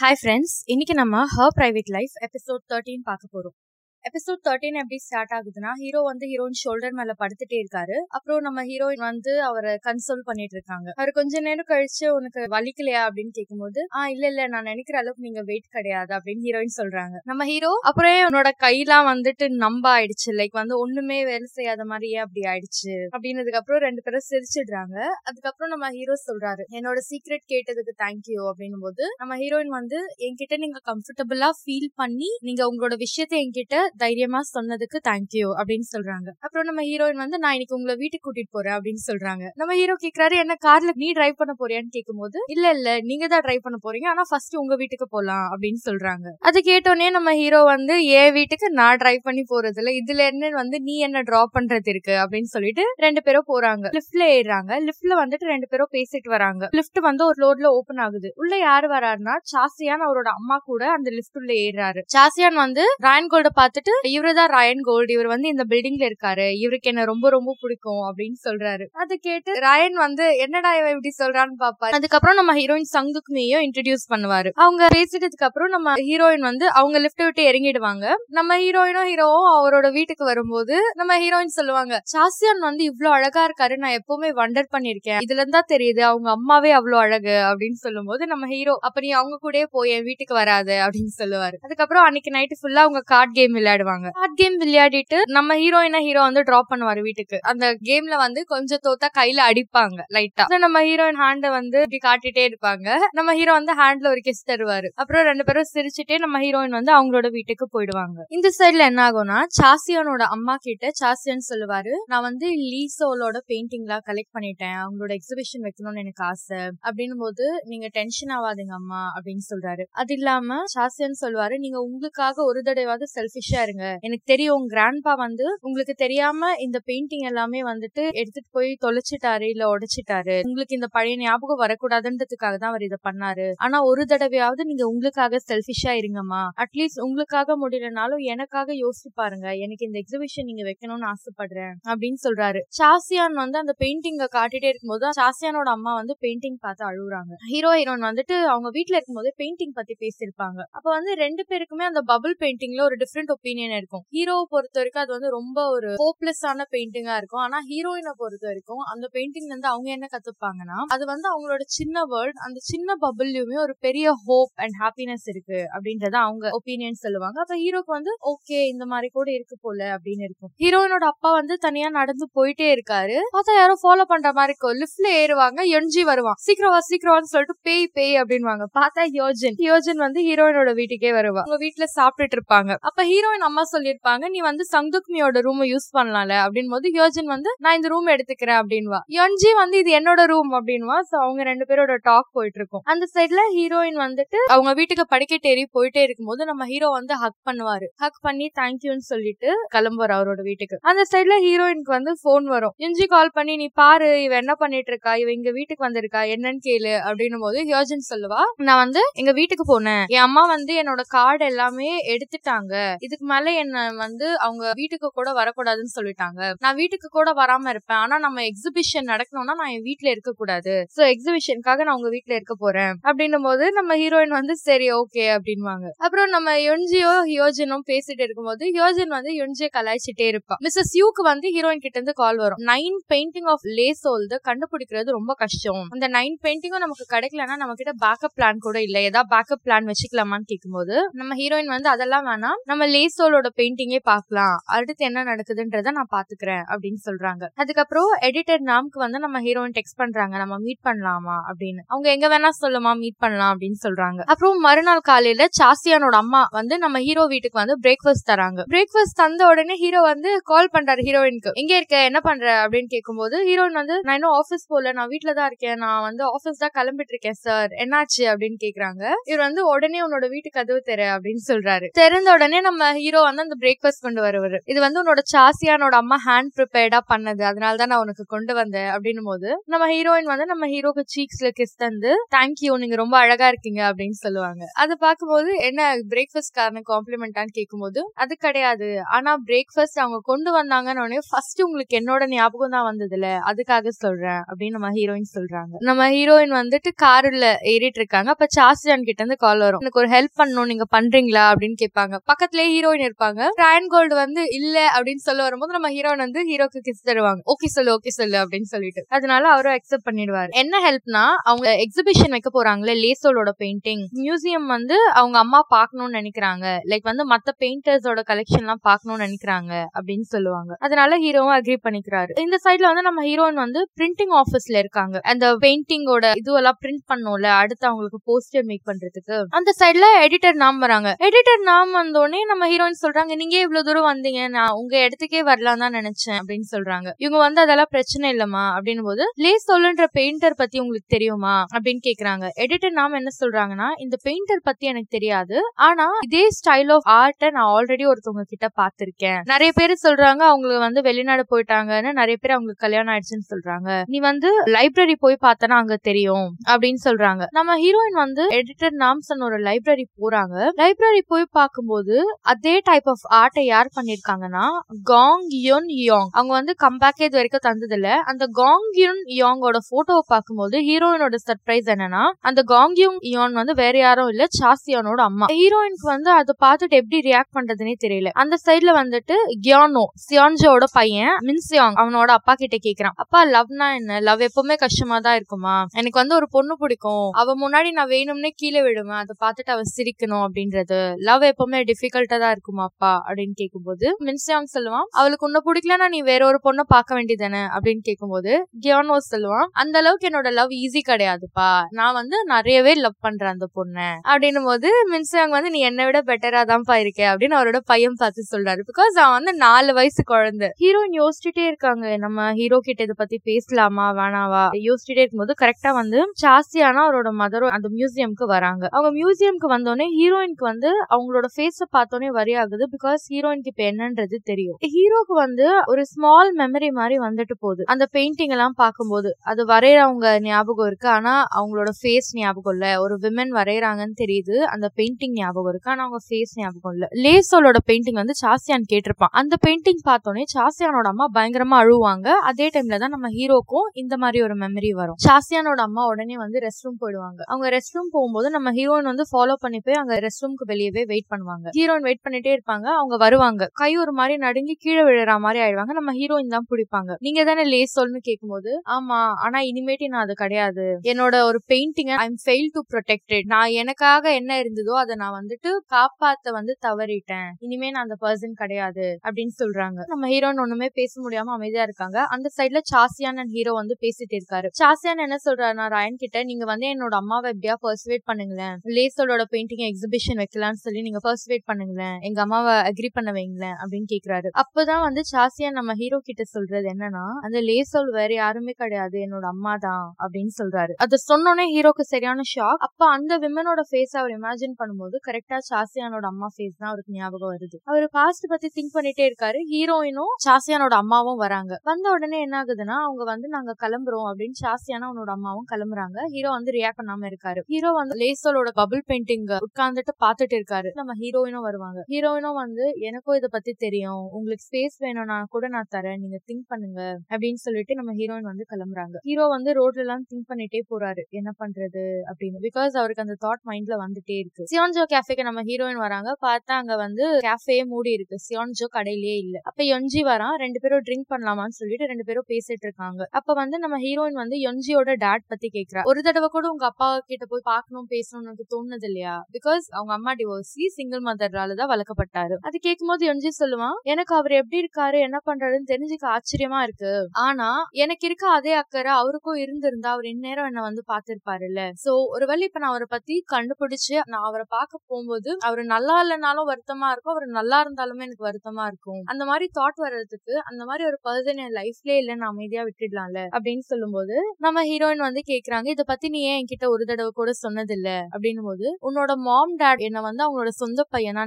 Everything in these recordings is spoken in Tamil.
ஹாய் ஃப்ரெண்ட்ஸ் இன்னைக்கு நம்ம her private life episode thirteen பார்க்க போறோம் எபிசோட் தேர்ட்டீன் எப்படி ஸ்டார்ட் ஆகுதுன்னா ஹீரோ வந்து ஹீரோயின் ஷோல்டர் மேல படுத்துட்டே இருக்காரு அப்புறம் நம்ம ஹீரோயின் வந்து அவரை கன்சோல் பண்ணிட்டு இருக்காங்க அவர் கொஞ்ச நேரம் கழிச்சு உனக்கு வலிக்கலையா அப்படின்னு கேட்கும்போது ஆ இல்ல இல்ல நான் நினைக்கிற அளவுக்கு நீங்க வெயிட் கிடையாது அப்படின்னு ஹீரோயின் சொல்றாங்க நம்ம ஹீரோ அப்புறம் உன்னோட கையெல்லாம் வந்துட்டு நம்ப ஆயிடுச்சு லைக் வந்து ஒண்ணுமே வேலை செய்யாத மாதிரியே அப்படி ஆயிடுச்சு அப்படின்னதுக்கு அப்புறம் ரெண்டு பேரும் சிரிச்சிடுறாங்க அதுக்கப்புறம் நம்ம ஹீரோ சொல்றாரு என்னோட சீக்ரெட் கேட்டதுக்கு தேங்க்யூ அப்படின்னும் போது நம்ம ஹீரோயின் வந்து என்கிட்ட நீங்க கம்ஃபர்டபுளா ஃபீல் பண்ணி நீங்க உங்களோட விஷயத்தை என்கிட்ட தைரியமா சொன்னதுக்கு தேங்க்யூ அப்படின்னு சொல்றாங்க அப்புறம் நம்ம ஹீரோயின் வந்து நான் இன்னைக்கு உங்களை வீட்டுக்கு கூட்டிட்டு போறேன் அப்படின்னு சொல்றாங்க நம்ம ஹீரோ கேக்குறாரு என்ன கார்ல நீ டிரைவ் பண்ண போறியான்னு கேட்கும்போது இல்ல இல்ல நீங்க தான் டிரைவ் பண்ண போறீங்க ஆனா ஃபர்ஸ்ட் உங்க வீட்டுக்கு போலாம் அப்படின்னு சொல்றாங்க அது கேட்டோடனே நம்ம ஹீரோ வந்து என் வீட்டுக்கு நான் டிரைவ் பண்ணி போறது இல்ல இதுல என்ன வந்து நீ என்ன டிராப் பண்றது இருக்கு அப்படின்னு சொல்லிட்டு ரெண்டு பேரும் போறாங்க லிஃப்ட்ல ஏறாங்க லிஃப்ட்ல வந்துட்டு ரெண்டு பேரும் பேசிட்டு வராங்க லிஃப்ட் வந்து ஒரு ரோட்ல ஓபன் ஆகுது உள்ள யாரு வராருன்னா சாசியான் அவரோட அம்மா கூட அந்த லிஃப்ட் உள்ள ஏறாரு சாசியான் வந்து ராயன் கோல்ட பார்த்துட்டு இவருதான் ராயன் கோல்டு இவர் வந்து இந்த பில்டிங்ல இருக்காரு இவருக்கு என்ன ரொம்ப ரொம்ப பிடிக்கும் அப்படின்னு சொல்றாரு அது கேட்டு ராயன் வந்து என்னடா இவன் இப்படி சொல்றான்னு பாப்பாரு அதுக்கப்புறம் நம்ம ஹீரோயின் சங்குக்மியையும் இன்ட்ரடியூஸ் பண்ணுவாரு அவங்க பேசிட்டதுக்கு அப்புறம் நம்ம ஹீரோயின் வந்து அவங்க லிஃப்ட் விட்டு இறங்கிடுவாங்க நம்ம ஹீரோயினும் ஹீரோவும் அவரோட வீட்டுக்கு வரும்போது நம்ம ஹீரோயின் சொல்லுவாங்க சாசியான் வந்து இவ்ளோ அழகா இருக்காரு நான் எப்பவுமே வண்டர் பண்ணிருக்கேன் இதுல இருந்தா தெரியுது அவங்க அம்மாவே அவ்வளவு அழகு அப்படின்னு சொல்லும்போது நம்ம ஹீரோ அப்ப நீ அவங்க கூடயே போய் என் வீட்டுக்கு வராது அப்படின்னு சொல்லுவாரு அதுக்கப்புறம் அன்னைக்கு நைட்டு ஃபுல்லா அவங்க கார்ட் கேம் விளையாடுவாங்க கார்ட் கேம் விளையாடிட்டு நம்ம ஹீரோயினா ஹீரோ வந்து டிராப் பண்ணுவாரு வீட்டுக்கு அந்த கேம்ல வந்து கொஞ்சம் தோத்தா கையில அடிப்பாங்க லைட்டா நம்ம ஹீரோயின் ஹேண்ட வந்து இப்படி காட்டிட்டே இருப்பாங்க நம்ம ஹீரோ வந்து ஹேண்ட்ல ஒரு கிஸ் தருவாரு அப்புறம் ரெண்டு பேரும் சிரிச்சுட்டே நம்ம ஹீரோயின் வந்து அவங்களோட வீட்டுக்கு போயிடுவாங்க இந்த சைட்ல என்ன ஆகும்னா சாசியானோட அம்மா கிட்ட சாசியன் சொல்லுவாரு நான் வந்து லீசோலோட பெயிண்டிங்லாம் கலெக்ட் பண்ணிட்டேன் அவங்களோட எக்ஸிபிஷன் வைக்கணும்னு எனக்கு ஆசை அப்படின்னும் போது நீங்க டென்ஷன் ஆகாதீங்க அம்மா அப்படின்னு சொல்றாரு அது இல்லாம சாசியன் சொல்லுவாரு நீங்க உங்களுக்காக ஒரு தடவையாவது செல்ஃபிஷா இருங்க எனக்கு தெரியும் உங்க கிராண்ட்பா வந்து உங்களுக்கு தெரியாம இந்த பெயிண்டிங் எல்லாமே வந்துட்டு எடுத்துட்டு போய் தொலைச்சிட்டாரு இல்ல உடைச்சிட்டாரு உங்களுக்கு இந்த பழைய ஞாபகம் வரக்கூடாதுன்றதுக்காக தான் அவர் இதை பண்ணாரு ஆனா ஒரு தடவையாவது நீங்க உங்களுக்காக செல்ஃபிஷா இருங்கம்மா அட்லீஸ்ட் உங்களுக்காக முடியலனாலும் எனக்காக யோசிச்சு பாருங்க எனக்கு இந்த எக்ஸிபிஷன் நீங்க வைக்கணும்னு ஆசைப்படுறேன் அப்படின்னு சொல்றாரு சாசியான் வந்து அந்த பெயிண்டிங்க காட்டிட்டே இருக்கும்போது சாசியானோட அம்மா வந்து பெயிண்டிங் பார்த்து அழுகுறாங்க ஹீரோ ஹீரோயின் வந்துட்டு அவங்க வீட்ல இருக்கும்போது பெயிண்டிங் பத்தி பேசியிருப்பாங்க அப்ப வந்து ரெண்டு பேருக்குமே அந்த பபிள் பெயிண்டிங்ல ஒரு டிஃப்ரெண்ட் ஒப்பீனியன் இருக்கும் ஹீரோவை பொறுத்த வரைக்கும் அது வந்து ரொம்ப ஒரு ஹோப்லெஸ்ஸான பெயிண்டிங்கா இருக்கும் ஆனா ஹீரோயினை பொறுத்த வரைக்கும் அந்த பெயிண்டிங்ல இருந்து அவங்க என்ன கத்துப்பாங்கன்னா அது வந்து அவங்களோட சின்ன வேர்ல்ட் அந்த சின்ன பபிள்லயுமே ஒரு பெரிய ஹோப் அண்ட் ஹாப்பினஸ் இருக்கு அப்படின்றத அவங்க ஒப்பீனியன் சொல்லுவாங்க அப்ப ஹீரோக்கு வந்து ஓகே இந்த மாதிரி கூட இருக்கு போல அப்படின்னு இருக்கும் ஹீரோயினோட அப்பா வந்து தனியா நடந்து போயிட்டே இருக்காரு பார்த்தா யாரோ ஃபாலோ பண்ற மாதிரி இருக்கும் லிஃப்ட்ல ஏறுவாங்க எஞ்சி வருவான் சீக்கிரம் வா சீக்கிரம் வான்னு சொல்லிட்டு பேய் பேய் அப்படின்வாங்க பார்த்தா யோஜன் யோஜன் வந்து ஹீரோயினோட வீட்டுக்கே வருவா உங்க வீட்டுல சாப்பிட்டுட்டு இருப்பாங்க அப்ப ஹீரோயின் அம்மா சொல்லிருப்பாங்க நீ வந்து சங்குக்மியோட ரூம் யூஸ் பண்ணலாம்ல அப்படின் போது யோஜன் வந்து நான் இந்த ரூம் எடுத்துக்கிறேன் அப்படின்வா யொன்ஜி வந்து இது என்னோட ரூம் அப்படின்வா சோ அவங்க ரெண்டு பேரோட டாக் போயிட்டு இருக்கும் அந்த சைட்ல ஹீரோயின் வந்துட்டு அவங்க வீட்டுக்கு படிக்கட்டு ஏறி போயிட்டே இருக்கும்போது நம்ம ஹீரோ வந்து ஹக் பண்ணுவாரு ஹக் பண்ணி தேங்க்யூன்னு சொல்லிட்டு கிளம்புவார் அவரோட வீட்டுக்கு அந்த சைட்ல ஹீரோயினுக்கு வந்து போன் வரும் யொன்ஜி கால் பண்ணி நீ பாரு இவ என்ன பண்ணிட்டு இருக்கா இவ இங்க வீட்டுக்கு வந்திருக்கா என்னன்னு கேளு அப்படின்னும் போது யோஜன் சொல்லுவா நான் வந்து எங்க வீட்டுக்கு போனேன் என் அம்மா வந்து என்னோட கார்டு எல்லாமே எடுத்துட்டாங்க இதுக்கு மேல என்ன வந்து அவங்க வீட்டுக்கு கூட வரக்கூடாதுன்னு சொல்லிட்டாங்க நான் வீட்டுக்கு கூட வராம இருப்பேன் ஆனா நம்ம எக்ஸிபிஷன் நடக்கணும்னா நான் என் வீட்டுல இருக்க கூடாது சோ எக்ஸிபிஷனுக்காக நான் உங்க வீட்டுல இருக்க போறேன் அப்படின்னும் போது நம்ம ஹீரோயின் வந்து சரி ஓகே அப்படின்வாங்க அப்புறம் நம்ம யொன்ஜியோ யோஜனும் பேசிட்டு இருக்கும்போது யோஜன் வந்து யொன்ஜிய கலாய்ச்சிட்டே இருப்பா மிஸ்ஸஸ் யூக்கு வந்து ஹீரோயின் கிட்ட இருந்து கால் வரும் நைன் பெயிண்டிங் ஆஃப் லேஸ் ஓல்டு கண்டுபிடிக்கிறது ரொம்ப கஷ்டம் அந்த நைன் பெயிண்டிங்கும் நமக்கு கிடைக்கலன்னா நம்ம கிட்ட பேக்கப் பிளான் கூட இல்ல ஏதாவது பேக்கப் பிளான் வச்சுக்கலாமான்னு கேட்கும்போது நம்ம ஹீரோயின் வந்து அதெல்லாம் வேணாம் நம்ம லேசோலோட பெயிண்டிங்கே பார்க்கலாம் அடுத்து என்ன நடக்குதுன்றத நான் பாத்துக்கிறேன் அப்படின்னு சொல்றாங்க அதுக்கப்புறம் எடிட்டர் நாம்க்கு வந்து நம்ம ஹீரோயின் டெக்ஸ்ட் பண்றாங்க நம்ம மீட் பண்ணலாமா அப்படின்னு அவங்க எங்க வேணா சொல்லுமா மீட் பண்ணலாம் அப்படின்னு சொல்றாங்க அப்புறம் மறுநாள் காலையில சாசியானோட அம்மா வந்து நம்ம ஹீரோ வீட்டுக்கு வந்து பிரேக்ஃபாஸ்ட் தராங்க பிரேக்ஃபாஸ்ட் தந்த உடனே ஹீரோ வந்து கால் பண்றாரு ஹீரோயினுக்கு எங்க இருக்க என்ன பண்ற அப்படின்னு கேட்கும்போது ஹீரோயின் வந்து நான் இன்னும் ஆபீஸ் போல நான் வீட்டுல தான் இருக்கேன் நான் வந்து ஆபீஸ் தான் கிளம்பிட்டு இருக்கேன் சார் என்னாச்சு அப்படின்னு கேக்குறாங்க இவர் வந்து உடனே உன்னோட வீட்டு கதவு தெர அப்படின்னு சொல்றாரு திறந்த உடனே நம்ம ஹீரோ வந்து அந்த பிரேக்ஃபாஸ்ட் கொண்டு வருவாரு இது வந்து உன்னோட சாசியானோட அம்மா ஹேண்ட் ப்ரிப்பேர்டா பண்ணது அதனால தான் நான் உனக்கு கொண்டு வந்தேன் அப்படின்னும் போது நம்ம ஹீரோயின் வந்து நம்ம ஹீரோக்கு சீக்ஸ்ல கிஸ் தந்து தேங்க்யூ நீங்க ரொம்ப அழகா இருக்கீங்க அப்படின்னு சொல்லுவாங்க அதை பார்க்கும்போது என்ன பிரேக்ஃபாஸ்ட்காரன காம்ப்ளிமெண்டான்னு கேட்கும்போது அது கிடையாது ஆனா பிரேக்ஃபாஸ்ட் அவங்க கொண்டு வந்தாங்கன்னு உடனே ஃபர்ஸ்ட் உங்களுக்கு என்னோட ஞாபகம் தான் வந்ததுல அதுக்காக சொல்றேன் அப்படின்னு நம்ம ஹீரோயின் சொல்றாங்க நம்ம ஹீரோயின் வந்துட்டு காருல ஏறிட்டு இருக்காங்க அப்ப சாஸ்ஜான் கிட்ட இருந்து கால் வரும் எனக்கு ஒரு ஹெல்ப் பண்ணணும் நீங்க பண்றீங்களா அப்படின்னு கேட்பாங்க பக்கத்துலயே ஹீரோயின் இருப்பாங்க ட்ராயன் கோல்டு வந்து இல்ல அப்படின்னு சொல்ல வரும்போது நம்ம ஹீரோயின் வந்து ஹீரோக்கு கிஸ் தருவாங்க ஓகே சொல்லு ஓகே சொல்லு அப்படின்னு சொல்லிட்டு அதனால அவரும் அக்செப்ட் பண்ணிடுவாரு என்ன ஹெல்ப்னா அவங்க எக்ஸிபிஷன் வைக்க போறாங்களே லேசோலோட பெயிண்டிங் மியூசியம் வந்து அவங்க அம்மா பாக்கணும்னு நினைக்கிறாங்க லைக் வந்து மத்த பெயிண்டர்ஸோட கலெக்ஷன் எல்லாம் பாக்கணும்னு நினைக்கிறாங்க அப்படின்னு சொல்லுவாங்க அதனால ஹீரோவும் அக்ரி பண்ணிக்கிறாரு இந்த சைட்ல வந்து நம்ம ஹீரோயின் வந்து பிரிண்டிங் ஆபீஸ்ல இருக்காங்க அந்த பெயிண்டிங்கோட இதுவெல்லாம் பிரிண்ட் பண்ணோம்ல அடுத்து அவங்களுக்கு போஸ்டர் மேக் பண்றதுக்கு அந்த சைட்ல எடிட்டர் நாம் வராங்க எடிட்டர் நாம் வந்தோடனே நம்ம ஹீரோயின் சொல்றாங்க நீங்க இவ்வளவு தூரம் வந்தீங்க நான் உங்க இடத்துக்கே வரலாம் தான் நினைச்சேன் அப்படின்னு சொல்றாங்க இவங்க வந்து அதெல்லாம் பிரச்சனை இல்லம்மா அப்படின்னு போது லே சொல்லுன்ற பெயிண்டர் பத்தி உங்களுக்கு தெரியுமா அப்படின்னு கேக்குறாங்க எடிட்டர் நாம என்ன சொல்றாங்கன்னா இந்த பெயிண்டர் பத்தி எனக்கு தெரியாது ஆனா இதே ஸ்டைல் ஆஃப் ஆர்ட்டை நான் ஆல்ரெடி ஒருத்தவங்க கிட்ட பாத்திருக்கேன் நிறைய பேர் சொல்றாங்க அவங்களுக்கு வந்து வெளிநாடு போயிட்டாங்கன்னு நிறைய பேர் அவங்களுக்கு கல்யாணம் ஆயிடுச்சுன்னு சொல்றாங்க நீ வந்து லைப்ரரி போய் பார்த்தனா அங்க தெரியும் அப்படின்னு சொல்றாங்க நம்ம ஹீரோயின் வந்து எடிட்டர் நாம்சன் ஒரு லைப்ரரி போறாங்க லைப்ரரி போய் பார்க்கும்போது அதே டைப் ஆஃப் ஆர்ட்டை யார் பண்ணிருக்காங்கன்னா காங் யுன் யோங் அவங்க வந்து கம்பேக்கே இது வரைக்கும் தந்தது இல்ல அந்த காங் யுன் யோங்கோட போட்டோவை பார்க்கும்போது ஹீரோயினோட சர்ப்ரைஸ் என்னன்னா அந்த காங் யுங் யோன் வந்து வேற யாரும் இல்ல சாசியானோட அம்மா ஹீரோயினுக்கு வந்து அதை பார்த்துட்டு எப்படி ரியாக்ட் பண்றதுனே தெரியல அந்த சைட்ல வந்துட்டு கியானோ சியான்ஜோட பையன் மின்சியாங் அவனோட அப்பா கிட்ட கேக்குறான் அப்பா லவ்னா என்ன லவ் எப்பவுமே கஷ்டமா தான் இருக்குமா எனக்கு வந்து ஒரு பொண்ணு பிடிக்கும் அவ முன்னாடி நான் வேணும்னே கீழே விடுவேன் அதை பார்த்துட்டு அவ சிரிக்கணும் அப்படின்றது லவ் எப்பவுமே டிஃபிகல்ட்டா தான் இருக்குமா அப்பா அப்படின்னு கேட்கும்போது மின்சியாங் சொல்லுவான் அவளுக்கு உன்ன பிடிக்கலன்னா நீ வேற ஒரு பொண்ணை பார்க்க வேண்டியதானே அப்படின்னு கேட்கும்போது கியானோ சொல்லுவான் அந்த அளவுக்கு என்னோட லவ் ஈஸி கிடையாதுப்பா நான் வந்து நிறையவே லவ் பண்றேன் அந்த பொண்ணை அப்படின்னும் போது மின்சியாங் வந்து நீ என்னை விட பெட்டரா தான்ப்பா இருக்க அப்படின்னு அவரோட பையன் பார்த்து சொல்றாரு பிகாஸ் அவன் வந்து நாலு வயசு குழந்தை ஹீரோயின் யோசிச்சுட்டே இருக்காங்க நம்ம ஹீரோ கிட்ட இதை பத்தி பேசலாமா வேணாவா யோசிச்சுட்டே இருக்கும்போது கரெக்டா வந்து சாஸ்தியானா அவரோட மதரும் அந்த மியூசியம்க்கு வராங்க அவங்க மியூசியம்க்கு வந்தோடனே ஹீரோயினுக்கு வந்து அவங்களோட ஃபேஸ பார்த்தோன்னே வரி ஆகுது பிகாஸ் ஹீரோயினுக்கு இப்ப என்னன்றது தெரியும் ஹீரோக்கு வந்து ஒரு ஸ்மால் மெமரி மாதிரி வந்துட்டு போகுது அந்த பெயிண்டிங் எல்லாம் பார்க்கும்போது அது வரையறவங்க ஞாபகம் இருக்கு ஆனா அவங்களோட ஃபேஸ் ஞாபகம் இல்ல ஒரு விமன் வரையறாங்கன்னு தெரியுது அந்த பெயிண்டிங் ஞாபகம் இருக்கு ஆனா அவங்க ஃபேஸ் ஞாபகம் இல்ல லேசோலோட பெயிண்டிங் வந்து சாசியான் கேட்டிருப்பான் அந்த பெயிண்டிங் பார்த்தோன்னே சாசியானோட அம்மா பயங்கரமா அழுவாங்க அதே டைம்ல தான் நம்ம ஹீரோக்கும் இந்த மாதிரி ஒரு மெமரி வரும் சாசியானோட அம்மா உடனே வந்து ரெஸ்ட் ரூம் போயிடுவாங்க அவங்க ரெஸ்ட் ரூம் போகும்போது நம்ம ஹீரோயின் வந்து ஃபாலோ பண்ணி போய் அங்க ரெஸ்ட் ரூம்க்கு வெளியவே வெயிட் பண்ணுவாங்க ஹீரோயின் வெயிட் பண்ணிட்டே இருப்பாங்க அவங்க வருவாங்க கை ஒரு மாதிரி நடுங்கி கீழே விழுற மாதிரி ஆயிடுவாங்க நம்ம ஹீரோயின் தான் பிடிப்பாங்க நீங்க தானே லேஸ் சொல்னு கேட்கும்போது ஆமா ஆனா இனிமேட்டு நான் அது கிடையாது என்னோட ஒரு painting I am fail to protected நான் எனக்காக என்ன இருந்ததோ அதை நான் வந்துட்டு காப்பாத்த வந்து தவறிட்டேன் இனிமே நான் அந்த பர்சன் கிடையாது அப்படின்னு சொல்றாங்க நம்ம ஹீரோயின் ஒண்ணுமே பேச முடியாம அமைதியா இருக்காங்க அந்த சைட்ல சாசியான் அண்ட் ஹீரோ வந்து பேசிட்டு இருக்காரு சாசியான் என்ன சொல்றாருன்னா ராயன் கிட்ட நீங்க வந்து என்னோட அம்மாவை எப்படியா பர்சுவேட் பண்ணுங்களேன் லேசோட பெயிண்டிங் எக்ஸிபிஷன் வைக்கலாம்னு சொல்லி நீங்க பர்சுவேட் பண்ணுங்களேன் எங்க அம்மாவை அக்ரி பண்ண வைங்களேன் அப்படின்னு கேக்குறாரு அப்பதான் வந்து சாசியான் நம்ம ஹீரோ கிட்ட சொல்றது என்னன்னா அந்த லேசோல் வேற யாருமே கிடையாது என்னோட அம்மா தான் அப்படின்னு சொல்றாரு அதை சொன்னோன்னே ஹீரோக்கு சரியான ஷாக் அப்ப அந்த விமனோட ஃபேஸ் அவர் இமேஜின் பண்ணும்போது கரெக்டா சாசியானோட அம்மா ஃபேஸ் தான் அவருக்கு ஞாபகம் வருது அவர் பாஸ்ட் பத்தி திங்க் பண்ணிட்டே இருக்காரு ஹீரோயினும் சாசியானோட அம்மாவும் வராங்க வந்த உடனே என்ன ஆகுதுன்னா அவங்க வந்து நாங்க கிளம்புறோம் அப்படின்னு சாசியானா அவனோட அம்மாவும் கிளம்புறாங்க ஹீரோ வந்து ரியாக்ட் பண்ணாம இருக்காரு ஹீரோ வந்து லேசலோட பபிள் பெயிண்டிங் உட்கார்ந்துட்டு பாத்துட்டு இருக்காரு நம்ம ஹீரோயினும் வருவாங்க ஹீரோயினும் வந்து எனக்கும் இதை பத்தி தெரியும் உங்களுக்கு ஸ்பேஸ் வேணும்னா கூட நான் தரேன் நீங்க திங்க் பண்ணுங்க அப்படின்னு சொல்லிட்டு நம்ம ஹீரோயின் வந்து கிளம்புறாங்க ஹீரோ வந்து ரோட்ல எல்லாம் திங்க் பண்ணிட்டே போறாரு என்ன பண்றது அப்படின்னு பிகாஸ் அவருக்கு அந்த தாட் மைண்ட்ல வந்துட்டே இருக்கு சியான்ஜோ கேஃபேக்கு நம்ம ஹீரோயின் வராங்க பார்த்தா அங்க வந்து கேஃபே மூடி இருக்கு சியான்ஜோ கடையிலேயே இல்ல அப்ப யொஞ்சி வரான் ரெண்டு பேரும் ட்ரிங்க் பண்ணலாமான்னு சொல்லிட்டு ரெண்டு பேரும் பேசிட்டு இருக்காங்க அப்ப வந்து நம்ம ஹீரோயின் வந்து யொஞ்சியோட டேட் பத்தி கேக்குறா ஒரு தடவை கூட உங்க அப்பா கிட்ட போய் பார்க்கணும் பேசணும்னு உனக்கு தோணுது இல்லையா பிகாஸ் அவங்க அம்மா டிவோர்ஸி சிங்கிள் மதர்னால தான் வளர்க்கப்பட்டாரு அது கேட்கும்போது யொஞ்சி சொல்லுவான் எனக்கு அவர் எப்படி இருக்காரு என்ன பண்றாருன்னு தெரிஞ்சுக்க ஆச்சரியமா இருக்கு ஆனா எனக்கு இருக்க அதே அக்கறை அவருக்கும் இருந்திருந்தா அவர் இந்நேரம் என்ன வந்து பாத்திருப்பாருல்ல சோ ஒருவேளை இப்ப நான் அவரை பத்தி கண்டுபிடிச்சு நான் அவரை பார்க்க போகும்போது அவரு நல்லா இல்லைனாலும் வருத்தமா இருக்கும் அவர் நல்லா இருந்தாலுமே எனக்கு வருத்தமா இருக்கும் அந்த மாதிரி தாட் வர்றதுக்கு அந்த மாதிரி ஒரு பர்சன் என் லைஃப்லயே இல்ல நான் அமைதியா விட்டுடலாம்ல அப்படின்னு சொல்லும்போது நம்ம ஹீரோயின் வந்து கேக்குறாங்க இத பத்தி நீ ஏன் என்கிட்ட ஒரு தடவை கூட சொன்னதில்ல அப்படின்னும் போது உன்னோட மாம் டேட் என்ன வந்து அவங்களோட சொந்த பையனா நினைக்கிறாங்க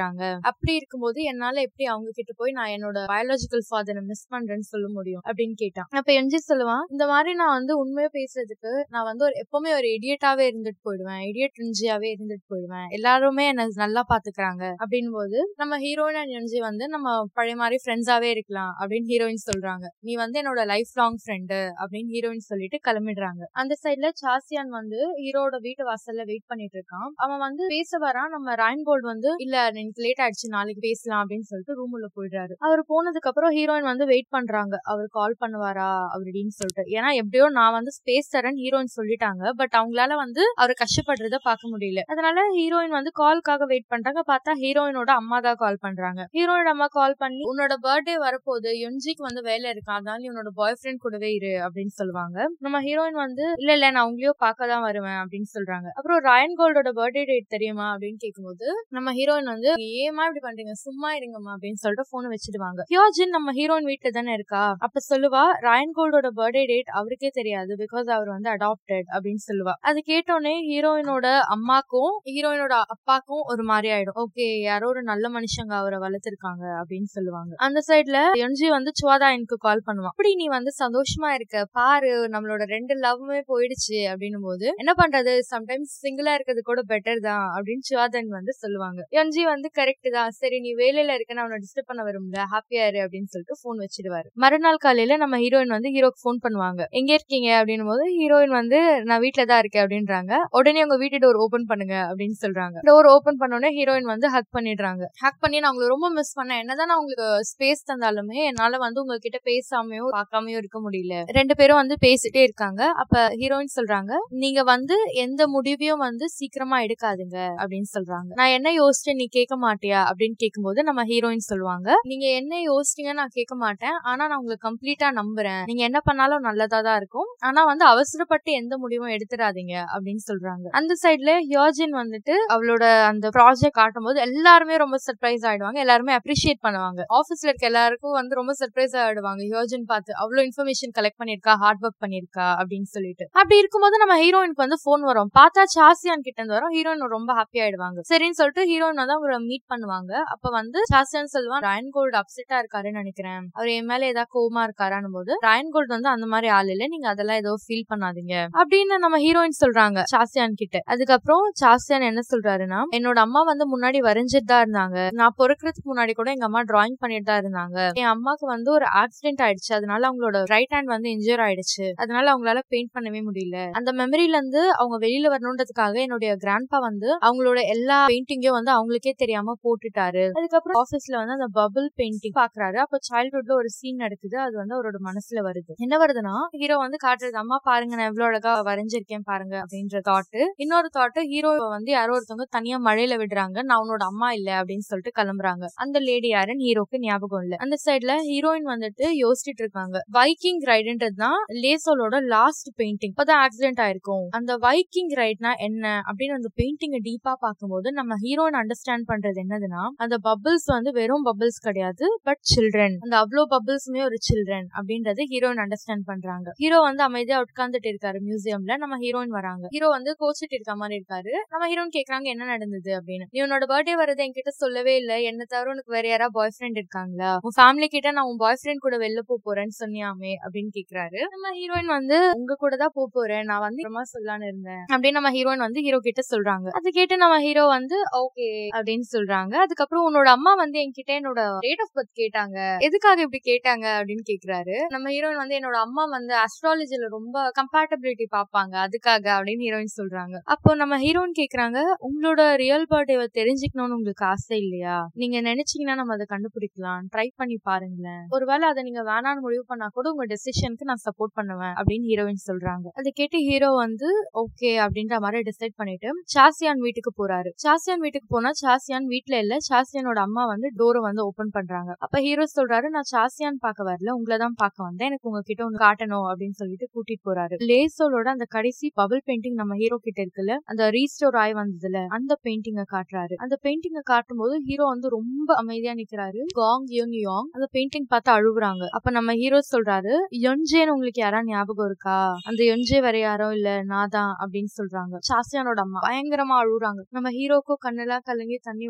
இருக்காங்க அப்படி இருக்கும்போது என்னால எப்படி அவங்க கிட்ட போய் நான் என்னோட பயாலஜிக்கல் ஃபாதரை மிஸ் பண்றேன்னு சொல்ல முடியும் அப்படின்னு கேட்டான் அப்ப என்ஜி சொல்லுவான் இந்த மாதிரி நான் வந்து உண்மையா பேசுறதுக்கு நான் வந்து ஒரு எப்பவுமே ஒரு இடியட்டாவே இருந்துட்டு போயிடுவேன் இடியட் என்ஜியாவே இருந்துட்டு போயிடுவேன் எல்லாருமே என்ன நல்லா பாத்துக்கிறாங்க அப்படின் போது நம்ம ஹீரோயின் அண்ட் என்ஜி வந்து நம்ம பழைய மாதிரி ஃப்ரெண்ட்ஸாவே இருக்கலாம் அப்படின்னு ஹீரோயின் சொல்றாங்க நீ வந்து என்னோட லைஃப் லாங் ஃப்ரெண்டு அப்படின்னு ஹீரோயின் சொல்லிட்டு கிளம்பிடுறாங்க அந்த சைட்ல சாசியான் வந்து ஹீரோட வீட்டு வாசல்ல வெயிட் பண்ணிட்டு இருக்கான் அவன் வந்து பேச வரான் நம்ம ராயன்கோல்ட் வந்து இல்ல எனக்கு லேட் ஆயிடுச்சு நாளைக்கு பேசலாம் அப்படின்னு சொல்லிட்டு ரூம் உள்ள போயிடுறாரு அவர் போனதுக்கு அப்புறம் ஹீரோயின் வந்து வெயிட் பண்றாங்க அவர் கால் பண்ணுவாரா அப்படின்னு சொல்லிட்டு ஏன்னா எப்படியோ நான் வந்து ஸ்பேஸ் தரேன் ஹீரோயின் சொல்லிட்டாங்க பட் அவங்களால வந்து அவர் கஷ்டப்படுறத பார்க்க முடியல அதனால ஹீரோயின் வந்து கால்க்காக வெயிட் பண்றாங்க பார்த்தா ஹீரோயினோட அம்மா தான் கால் பண்றாங்க ஹீரோயினோட அம்மா கால் பண்ணி உன்னோட பர்த்டே வரப்போகுது எம்ஜிக்கு வந்து வேலை இருக்கு அதனால நீ உன்னோட பாய் ஃப்ரெண்ட் கூடவே இரு அப்படின்னு சொல்லுவாங்க நம்ம ஹீரோயின் வந்து இல்ல இல்ல நான் உங்களையோ பார்க்க தான் வருவேன் அப்படின்னு சொல்றாங்க அப்புறம் ராயன் கோல்டோட பர்த்டே டேட் தெரியுமா அப்படின்னு கேட்கும்போது நம்ம ஹீரோயின் வந்து ஏமா இப்படி பண்றீங்க சும்மா இருங்கம்மா அப்படின்னு சொல்லிட்டு போன் வச்சிடுவாங்க ஹியோஜின் நம்ம ஹீரோயின் வீட்டுல தானே இருக்கா அப்ப சொல்லுவா ராயன் கோல்டோட பர்த்டே டேட் அவருக்கே தெரியாது பிகாஸ் அவர் வந்து அடாப்டட் அப்படின்னு சொல்லுவா அது கேட்டோடனே ஹீரோயினோட அம்மாக்கும் ஹீரோயினோட அப்பாக்கும் ஒரு மாதிரி ஆயிடும் ஓகே யாரோ ஒரு நல்ல மனுஷங்க அவரை வளர்த்திருக்காங்க அப்படின்னு சொல்லுவாங்க அந்த சைட்ல என்ஜி வந்து சுவாதா எனக்கு கால் பண்ணுவான் அப்படி நீ வந்து சந்தோஷமா இருக்க பாரு நம்மளோட ரெண்டு லவ்வுமே போயிடுச்சு அப்படின்னும் போது என்ன பண்றது சம்டைம்ஸ் சிங்கிளா இருக்கிறது கூட பெட்டர் தான் அப்படின்னு சுவாதன் வந்து சொல்லுவாங்க என்ஜி வந்து கரெக்ட் தான் சரி நீ வேலையில இருக்க நான் உன்னை டிஸ்டர்ப் பண்ண வரும்ல ஹாப்பியா இரு அப்படின்னு சொல்லிட்டு போன் வச்சிடுவாரு மறுநாள் காலையில நம்ம ஹீரோயின் வந்து ஹீரோக்கு ஃபோன் பண்ணுவாங்க எங்க இருக்கீங்க அப்படின்னும் போது ஹீரோயின் வந்து நான் வீட்ல தான் இருக்கேன் அப்படின்றாங்க உடனே உங்க வீட்டு டோர் ஓபன் பண்ணுங்க அப்படின்னு சொல்றாங்க டோர் ஓபன் பண்ணோடனே ஹீரோயின் வந்து ஹக் பண்ணிடுறாங்க ஹக் பண்ணி நான் உங்களை ரொம்ப மிஸ் பண்ணேன் என்னதான் நான் உங்களுக்கு ஸ்பேஸ் தந்தாலுமே என்னால வந்து உங்ககிட்ட பேசாமையோ பார்க்காமயோ இருக்க முடியல ரெண்டு பேரும் வந்து பேசிட்டே இருக்காங்க அப்ப ஹீரோயின் சொல்றாங்க நீங்க வந்து எந்த முடிவையும் வந்து சீக்கிரமா எடுக்காதுங்க அப்படின்னு சொல்றாங்க நான் என்ன யோசிச்சேன் நீ கேட்க மாட்டியா அப்படின்னு கேட்கும்போது நம்ம ஹீரோயின் சொல்லுவாங்க நீங்க என்ன யோசிச்சீங்க நான் கேட்க மாட்டேன் ஆனா நான் உங்களை கம்ப்ளீட்டா நம்புறேன் நீங்க என்ன பண்ணாலும் நல்லதா தான் இருக்கும் ஆனா வந்து அவசரப்பட்டு எந்த முடிவும் எடுத்துடாதீங்க அப்படின்னு சொல்றாங்க அந்த சைட்ல ஹியோஜின் வந்துட்டு அவளோட அந்த ப்ராஜெக்ட் காட்டும் போது எல்லாருமே ரொம்ப சர்ப்ரைஸ் ஆயிடுவாங்க எல்லாருமே அப்ரிஷியேட் பண்ணுவாங்க ஆபீஸ்ல இருக்க எல்லாருக்கும் வந்து ரொம்ப சர்ப்ரைஸ் ஆயிடுவாங்க ஹியோஜின் பார்த்து அவ்வளவு இன்ஃபர்மேஷன் கலெக்ட் பண்ணிருக்கா ஹார்ட் ஒர்க் பண்ணிருக்கா அப்படின்னு சொல்லிட்டு அப்படி இருக்கும்போது நம்ம ஹீரோயினுக்கு வந்து போன் வரும் பார்த்தா சாசியான் கிட்ட இருந்து வரும் ஹீரோயின் ரொம்ப ஹாப்பி ஆயிடுவாங்க சரின்னு சொல்லிட்டு ஹீரோயின் வந்து அவரை மீட் பண்ணுவாங்க அப்ப வந்து சாசியான் சொல்லுவான் ராயன் கோல்டு அப்செட்டா இருக்காருன்னு நினைக்கிறேன் அவர் என் மேல ஏதாவது கோவமா இருக்காரான்னு போது ராயன் கோல்டு வந்து அந்த மாதிரி ஆள் இல்ல நீங்க அதெல்லாம் ஏதோ ஃபீல் பண்ணாதீங்க அப்படின்னு நம்ம ஹீரோயின் சொல்றாங்க சாசியான் கிட்ட அதுக்கப்புறம் சாசியான் என்ன சொல்றாருன்னா என்னோட அம்மா வந்து முன்னாடி வரைஞ்சிட்டு தான் இருந்தாங்க நான் பொறுக்கிறதுக்கு முன்னாடி கூட எங்க அம்மா டிராயிங் பண்ணிட்டு தான் இருந்தாங்க என் அம்மாக்கு வந்து ஒரு ஆக்சிடென்ட் ஆயிடுச்சு அதனால அவங்களோட ரைட் ஹேண்ட் வந்து இன்ஜூர் ஆயிடுச்சு அதனால அவங்களால பெயிண்ட் பண்ணவே முடியல அந்த மெமரியில இருந்து அவங்க வெளியில வரணுன்றதுக்காக என்னுடைய கிராண்ட்பா வந்து அவங்களோட எல்லா பெயிண்டிங்கும் வந்து அவங்களுக்கே தெரியாம போட்டுட்டாரு அதுக்கப்புறம் ஆபீஸ்ல வந்து அந்த பபிள் பெயிண்டிங் பாக்குறாரு அப்ப சைல்ட்ஹுட்ல ஒரு சீன் நடக்குது அது வந்து அவரோட மனசுல வருது என்ன வருதுன்னா ஹீரோ வந்து காட்டுறது அம்மா பாருங்க நான் எவ்வளவு அழகா வரைஞ்சிருக்கேன் பாருங்க அப்படின்ற தாட்டு இன்னொரு தாட்டு ஹீரோ வந்து யாரோ ஒருத்தவங்க தனியா மழையில விடுறாங்க நான் உன்னோட அம்மா இல்ல அப்படின்னு சொல்லிட்டு கிளம்புறாங்க அந்த லேடி யாருன்னு ஹீரோக்கு ஞாபகம் இல்ல அந்த சைட்ல ஹீரோயின் வந்துட்டு யோசிச்சுட்டு இருக்காங்க வைக்கிங் ரைடுன்றது தான் லேசோலோட லாஸ்ட் பெயிண்டிங் இப்பதான் ஆக்சிடென்ட் ஆயிருக்கும் அந்த வைக்கிங் ரைட்னா என்ன அப்படின்னு அந்த பெயிண்டிங் டீப்பா பார்க்கும்போது நம்ம ஹீரோயின் அண்டர்ஸ்டாண்ட் பண்றது என்னதுன்னா அந்த பபிள்ஸ் வந்து வெறும் பபிள்ஸ் கிடையாது பட் சில்ட்ரன் அந்த அவ்வளோ பபிள்ஸுமே ஒரு சில்ட்ரன் அப்படின்றது ஹீரோயின் அண்டர்ஸ்டாண்ட் பண்றாங்க ஹீரோ வந்து அமைதியா உட்கார்ந்துட்டு இருக்காரு மியூசியம்ல நம்ம ஹீரோயின் வராங்க ஹீரோ வந்து கோச்சிட்டு இருக்க மாதிரி இருக்காரு நம்ம ஹீரோயின் கேக்குறாங்க என்ன நடந்தது அப்படின்னு நீ உன்னோட பர்த்டே வரது என்கிட்ட சொல்லவே இல்ல என்ன தவிர உனக்கு வேற யாரா பாய் ஃப்ரெண்ட் இருக்காங்களா உன் ஃபேமிலி கிட்ட நான் உன் பாய் ஃப்ரெண்ட் கூட வெளில போக போறேன்னு சொன்னியாமே அப்படின்னு கேக்குறாரு நம்ம ஹீரோயின் வந்து உங்க கூட தான் போக போறேன் நான் வந்து அப்புறமா சொல்லலான்னு இருந்தேன் அப்படின்னு நம்ம ஹீரோயின் வந்து ஹீரோ கிட்ட சொல்றாங்க அது கேட்டு நம்ம ஹீரோ வந்து ஓகே அப்படின்னு சொல்றாங்க அதுக்கப்புறம் உன்னோட அம்மா வந்து என்கிட்ட என்னோட டேட் ஆஃப் பர்த் கேட்டாங்க எதுக்காக இப்படி கேட்டாங்க அப்படின்னு கேக்குறாரு நம்ம ஹீரோயின் வந்து என்னோட அம்மா வந்து அஸ்ட்ராலஜில ரொம்ப கம்பேட்டபிலிட்டி பாப்பாங்க அதுக்காக அப்படின்னு ஹீரோயின் சொல்றாங்க அப்போ நம்ம ஹீரோயின் கேக்குறாங்க உங்களோட ரியல் பர்த்டேவை தெரிஞ்சுக்கணும்னு உங்களுக்கு ஆசை இல்லையா நீங்க நினைச்சீங்கன்னா நம்ம அதை கண்டுபிடிக்கலாம் ட்ரை பண்ணி பாருங்களேன் ஒருவேளை அதை நீங்க வேணான்னு முடிவு பண்ணா கூட உங்க டெசிஷனுக்கு நான் சப்போர்ட் பண்ணுவேன் அப்படின்னு ஹீரோயின் சொல்றாங்க அதை கேட்டு ஹீரோ வந்து ஓகே அப்படின்ற மாதிரி டிசைட் பண்ணிட்டு சாசியான் வீட்டுக்கு போறாரு சாசியான் வீட்டுக்கு போனா சாசியான் வீட்ல இல்ல சாசியானோட அம்மா வந்து டோரை வந்து ஓபன் பண்றாங்க அப்ப ஹீரோ சொல்றாரு நான் சாசியான் பார்க்க வரல உங்களை தான் பார்க்க வந்தேன் எனக்கு உங்ககிட்ட ஒண்ணு காட்டணும் அப்படின்னு சொல்லிட்டு கூட்டிட்டு போறாரு லேசோலோட அந்த கடைசி பபிள் பெயிண்டிங் நம்ம ஹீரோ கிட்ட இருக்குல்ல அந்த ரீஸ்டோர் ஆய் வந்ததுல அந்த பெயிண்டிங்க காட்டுறாரு அந்த பெயிண்டிங்க காட்டும் போது ஹீரோ வந்து ரொம்ப அமைதியா நிக்கிறாரு காங் யோங் யோங் அந்த பெயிண்டிங் பார்த்து அழுகுறாங்க அப்ப நம்ம ஹீரோ சொல்றாரு யொஞ்சேன்னு உங்களுக்கு யாரா ஞாபகம் இருக்கா அந்த யொஞ்சே வேற யாரோ இல்ல நான் தான் அப்படின்னு சொல்றாங்க சாசியானோட அம்மா பயங்கரமா அழுகுறாங்க நம்ம ஹீரோக்கும் கண்ணெல்லாம் கலங்கி தண்ணி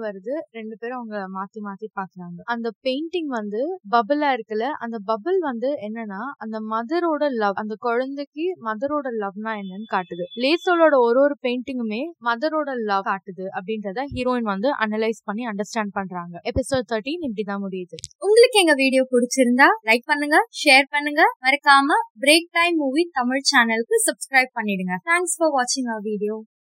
வருது ரெண்டு பேரும் அவங்க மாத்தி மாத்தி பாக்குறாங்க அந்த பெயிண்டிங் வந்து பபிளா இருக்குல்ல அந்த பபிள் வந்து என்னன்னா அந்த மதரோட லவ் அந்த குழந்தைக்கு மதரோட லவ்னா என்னன்னு காட்டுது லேசோலோட ஒரு ஒரு பெயிண்டிங்குமே மதரோட லவ் காட்டுது அப்படின்றத ஹீரோயின் வந்து அனலைஸ் பண்ணி அண்டர்ஸ்டாண்ட் பண்றாங்க எபிசோட் தேர்ட்டின் இப்படிதான் முடியுது உங்களுக்கு எங்க வீடியோ பிடிச்சிருந்தா லைக் பண்ணுங்க ஷேர் பண்ணுங்க மறக்காம பிரேக் டைம் மூவி தமிழ் சேனலுக்கு சப்ஸ்கிரைப் பண்ணிடுங்க தேங்க்ஸ் ஃபார் வாட்சிங் அவர் வீடியோ